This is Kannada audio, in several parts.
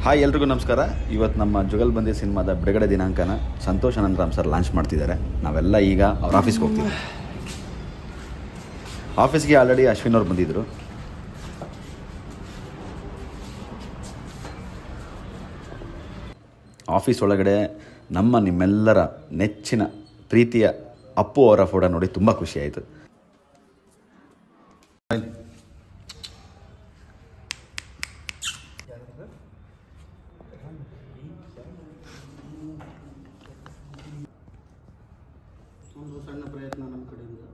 ಹಾಯ್ ಎಲ್ರಿಗೂ ನಮಸ್ಕಾರ ಇವತ್ತು ನಮ್ಮ ಜುಗಲ್ಬಂದಿ ಸಿನಿಮಾದ ಬಿಡುಗಡೆ ದಿನಾಂಕನ ಸಂತೋಷ್ ಅನಂತರಾಮ್ ಸರ್ ಲಾಂಚ್ ಮಾಡ್ತಿದ್ದಾರೆ ನಾವೆಲ್ಲ ಈಗ ಅವ್ರ ಆಫೀಸ್ಗೆ ಹೋಗ್ತೀವಿ ಆಫೀಸ್ಗೆ ಆಲ್ರೆಡಿ ಅಶ್ವಿನ್ ಅವ್ರು ಬಂದಿದ್ದರು ಆಫೀಸ್ ಒಳಗಡೆ ನಮ್ಮ ನಿಮ್ಮೆಲ್ಲರ ನೆಚ್ಚಿನ ಪ್ರೀತಿಯ ಅಪ್ಪು ಅವರ ಫೋಟೋ ನೋಡಿ ತುಂಬ ಖುಷಿ ಆಯಿತು ಒಂದು ಸಣ್ಣ ಪ್ರಯತ್ನ ನಮ್ಮ ಕಡೆಯಿಂದ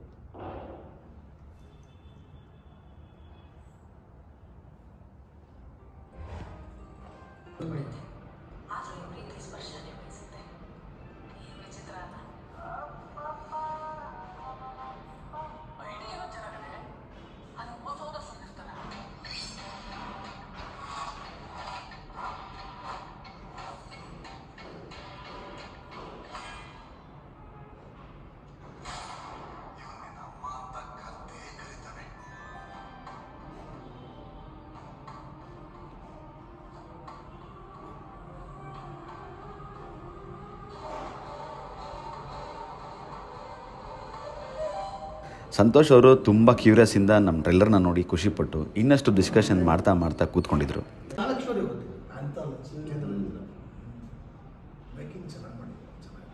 ಸಂತೋಷ್ ಅವರು ತುಂಬ ಕ್ಯೂರಿಯಸ್ಸಿಂದ ನಮ್ಮ ಟ್ರೆಲ್ಲರ್ನ ನೋಡಿ ಖುಷಿಪಟ್ಟು ಇನ್ನಷ್ಟು ಡಿಸ್ಕಷನ್ ಮಾಡ್ತಾ ಮಾಡ್ತಾ ಕೂತ್ಕೊಂಡಿದ್ರು ನಾಲ್ಕು ಸ್ಟೋರಿ ಗೊತ್ತಿಲ್ಲ ಅಂತ ಮೇಕಿಂಗ್ ಚೆನ್ನಾಗಿ ಮಾಡಿದ್ರು ಚೆನ್ನಾಗಿ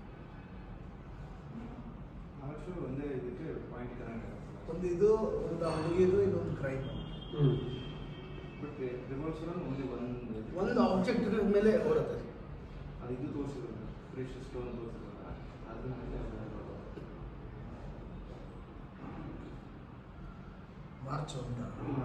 ಒಂದೇ ಇದಕ್ಕೆ ಪಾಯಿಂಟ್ ಕನೆಕ್ಟ್ ಒಂದು ಇದು ಒಂದು ಹುಡುಗಿದು ಇನ್ನೊಂದು ಕ್ರೈಮ್ ಬಟ್ ರಿವರ್ಸಲ್ ಓನ್ಲಿ ಒಂದು ಒಂದು ಆಬ್ಜೆಕ್ಟ್ ಮೇಲೆ ಬರುತ್ತೆ ಅದು ಇದು ತೋರಿಸಿರೋದು ಫ್ರೆಶ್ ಸ್ಟೋನ್ ತೋರಿಸಿರೋಲ್ಲ ಅದ್ರ ಮೇಲೆ ಮಾರ್ಚ್ ಒಂದು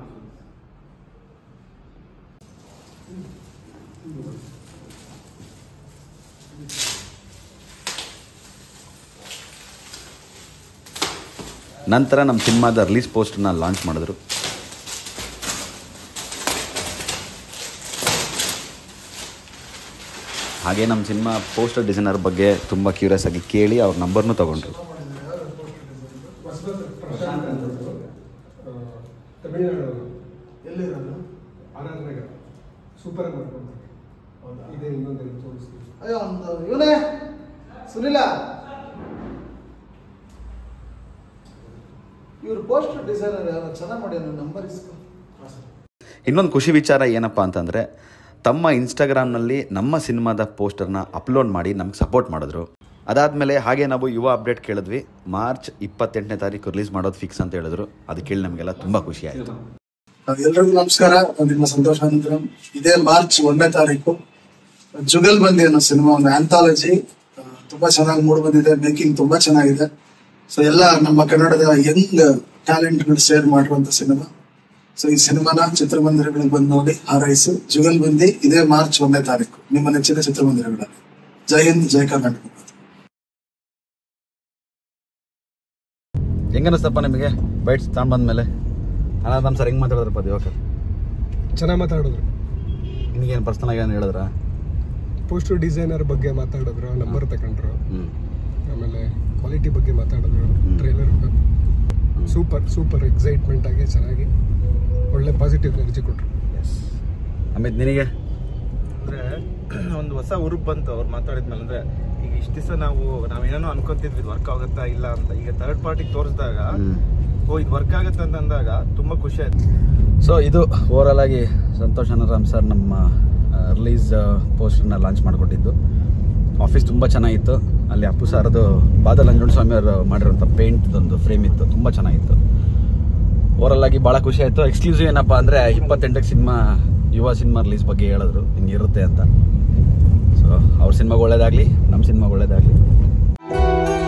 ನಂತರ ನಮ್ಮ ಸಿನಿಮಾದ ರಿಲೀಸ್ ಪೋಸ್ಟರ್ನ ಲಾಂಚ್ ಮಾಡಿದ್ರು ಹಾಗೆ ನಮ್ಮ ಸಿನಿಮಾ ಪೋಸ್ಟರ್ ಡಿಸೈನರ್ ಬಗ್ಗೆ ತುಂಬ ಕ್ಯೂರಿಯಸ್ ಆಗಿ ಕೇಳಿ ಅವ್ರ ನಂಬರ್ನೂ ತೊಗೊಂಡ್ರು ಪ್ರಶಾಂತ್ ಅಂತದ್ದು ತಮಿಳುನಾಡು ಎಲ್ಲಿರೋದು ಆನಂದ್ ನಗರ ಸೂಪರ್ ಆಗಿ ಮಾಡ್ಕೊಂಡು ಹೌದಾ ಇದೆ ಇನ್ನೊಂದು ತೋರಿಸ್ತೀನಿ ಅಯ್ಯೋ ಒಂದು ಇವನೇ ಸುನಿಲ ಇವ್ರು ಪೋಸ್ಟರ್ ಡಿಸೈನರ್ ಯಾರು ಚೆನ್ನಾಗಿ ಮಾಡಿ ನಂಬರ್ ಇಸ್ಕೊ ಹಾಂ ಸರ್ ಇನ್ನೊಂದು ಖುಷಿ ವಿಚಾರ ಏನಪ್ಪ ಅಂತಂದರೆ ತಮ್ಮ ಇನ್ಸ್ಟಾಗ್ರಾಮ್ನಲ್ಲಿ ನಮ್ಮ ಸಿನಿಮಾದ ಪೋಸ್ಟರ್ನ ಅಪ್ಲೋಡ್ ಮಾಡಿ ನಮ್ಗೆ ಸಪೋರ್ಟ್ ಮಾಡಿದ್ರು ಅದಾದಮೇಲೆ ಹಾಗೆ ನಾವು ಯುವ ಅಪ್ಡೇಟ್ ಕೇಳಿದ್ವಿ ಮಾರ್ಚ್ ಇಪ್ಪತ್ತೆಂಟನೇ ತಾರೀಕು ರಿಲೀಸ್ ಮಾಡೋದು ಫಿಕ್ಸ್ ಅಂತ ಹೇಳಿದ್ರು ಅದು ಕೇಳಿ ನಮಗೆಲ್ಲ ತುಂಬ ಖುಷಿ ಆಯಿತು ಎಲ್ರಿಗೂ ನಮಸ್ಕಾರ ನಾನು ನಿಮ್ಮ ಸಂತೋಷ ಅನಂತರಂ ಇದೇ ಮಾರ್ಚ್ ಒಂದನೇ ತಾರೀಕು ಜುಗಲ್ ಬಂದಿ ಅನ್ನೋ ಸಿನಿಮಾ ಒಂದು ಆಂಥಾಲಜಿ ತುಂಬಾ ಚೆನ್ನಾಗಿ ಮೂಡ್ ಬಂದಿದೆ ಮೇಕಿಂಗ್ ತುಂಬಾ ಚೆನ್ನಾಗಿದೆ ಸೊ ಎಲ್ಲ ನಮ್ಮ ಕನ್ನಡದ ಯಂಗ್ ಟ್ಯಾಲೆಂಟ್ಗಳು ಶೇರ್ ಮಾಡಿರುವಂತ ಸಿನಿಮಾ ಸೊ ಈ ಸಿನಿಮಾನ ಚಿತ್ರಮಂದಿರಗಳಿಗೆ ಬಂದು ನೋಡಿ ಹಾರೈಸಿ ಜುಗಲ್ ಬಂದಿ ಇದೇ ಮಾರ್ಚ್ ಒಂದನೇ ತಾರೀಕು ನಿಮ್ಮ ನೆಚ್ಚಿನ ಚಿತ್ರಮಂದಿರಗಳಲ್ಲಿ ಜೈ ಹಿಂದ್ ಜೈ ಕರ್ನಾಟಕ ಹೆಂಗನಿಸ್ತಪ್ಪ ನಿಮಗೆ ಬೈಟ್ಸ್ ತಗೊಂಡ್ಬಂದ್ಮೇಲೆ ಅನಾಥಮ್ ಸರ್ ಹೆಂಗೆ ಮಾತಾಡಿದ್ರಪ್ಪ ದಿವಾಕರ್ ಚೆನ್ನಾಗಿ ಮಾತಾಡಿದ್ರು ನಿನಗೇನು ಪರ್ಸನಲ್ ಏನು ಹೇಳಿದ್ರ ಪೋಸ್ಟರ್ ಡಿಸೈನರ್ ಬಗ್ಗೆ ಮಾತಾಡಿದ್ರು ನಂಬರ್ ತಗೊಂಡ್ರು ಹ್ಞೂ ಆಮೇಲೆ ಕ್ವಾಲಿಟಿ ಬಗ್ಗೆ ಮಾತಾಡಿದ್ರು ಹ್ಮ್. ಟ್ರೈಲರ್ ಸೂಪರ್ ಸೂಪರ್ ಎಕ್ಸೈಟ್ಮೆಂಟ್ ಆಗಿ ಚೆನ್ನಾಗಿ ಒಳ್ಳೆ ಪಾಸಿಟಿವ್ ಎನರ್ಜಿ ಕೊಟ್ರು ಅಮಿತ್ ನಿನಗೆ ಅಂದ್ರೆ ಒಂದು ಹೊಸ ಉರುಪ್ ಬಂತು ಅವ್ರು ಮಾತಾಡಿದ್ಮೇಲೆ ಅಂದ್ರೆ ಈಗ ಇಷ್ಟ ದಿವಸ ನಾವು ನಾವೇನೇನೋ ಅನ್ಕೊಂತಿದ್ವಿ ಇದು ವರ್ಕ್ ಆಗುತ್ತಾ ಇಲ್ಲ ಅಂತ ಈಗ ಥರ್ಡ್ ಪಾರ್ಟಿಗೆ ತೋರಿಸಿದಾಗ ಓ ಇದು ವರ್ಕ್ ಆಗುತ್ತೆ ಅಂತ ಅಂದಾಗ ತುಂಬಾ ಖುಷಿ ಆಯ್ತು ಸೊ ಇದು ಓವರಾಲ್ ಆಗಿ ಸಂತೋಷ್ ಅನರಾಮ್ ಸರ್ ನಮ್ಮ ರಿಲೀಸ್ ಪೋಸ್ಟರ್ನ ಲಾಂಚ್ ಮಾಡಿಕೊಟ್ಟಿದ್ದು ಆಫೀಸ್ ತುಂಬ ಚೆನ್ನಾಗಿತ್ತು ಅಲ್ಲಿ ಅಪ್ಪು ಸಾರದು ಬಾದಲ್ ನಂಜುಂಡ ಸ್ವಾಮಿ ಅವರು ಮಾಡಿರೋಂಥ ಪೇಂಟ್ದೊಂದು ಫ್ರೇಮ್ ಇತ್ತು ತುಂಬ ಚೆನ್ನಾಗಿತ್ತು ಓವರಾಲ್ ಆಗಿ ಭಾಳ ಖುಷಿ ಆಯಿತು ಎಕ್ಸ್ಕ್ಲೂಸಿವ್ ಏನಪ್ಪ ಅಂದರೆ ಇಪ್ಪತ್ತೆಂಟಕ್ಕೆ ಸಿನಿಮಾ ಯುವ ಸಿನಿಮಾ ರಿಲೀಸ್ ಬಗ್ಗೆ ಹೇಳಿದ್ರು ಹಿಂಗೆ ಇರುತ್ತೆ ಅಂತ ಸೊ ಅವ್ರ ಸಿನಿಮಾಗೆ ಒಳ್ಳೇದಾಗಲಿ ನಮ್ಮ ಸಿನಿಮಾಗೆ ಒಳ್ಳೇದಾಗಲಿ